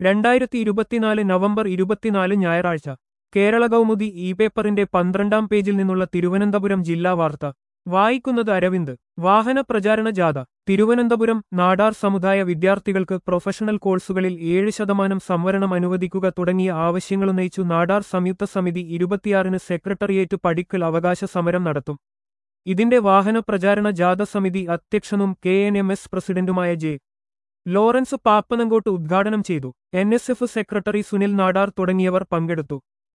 രണ്ടായിരത്തി ഇരുപത്തിനാല് നവംബർ ഇരുപത്തിനാല് ഞായറാഴ്ച കേരള കൗമുദി ഇ പേപ്പറിന്റെ പന്ത്രണ്ടാം പേജിൽ നിന്നുള്ള തിരുവനന്തപുരം ജില്ലാ വാർത്ത വായിക്കുന്നത് അരവിന്ദ് വാഹന പ്രചാരണ ജാഥ തിരുവനന്തപുരം നാടാർ സമുദായ വിദ്യാർത്ഥികൾക്ക് പ്രൊഫഷണൽ കോഴ്സുകളിൽ ഏഴ് ശതമാനം സംവരണം അനുവദിക്കുക തുടങ്ങിയ ആവശ്യങ്ങളുന്നയിച്ചു നാടാർ സംയുക്ത സമിതി ഇരുപത്തിയാറിന് സെക്രട്ടറിയേറ്റ് പടിക്കൽ അവകാശ സമരം നടത്തും ഇതിന്റെ വാഹന പ്രചാരണ ജാഥ സമിതി അധ്യക്ഷനും കെ എൻ എം എസ് പ്രസിഡന്റുമായ ജെ ലോറൻസ് പാപ്പനങ്കോട്ട് ഉദ്ഘാടനം ചെയ്തു N S F secretary Sunil Nadar തുടങ്ങിയവർ പങ്കെടുത്തു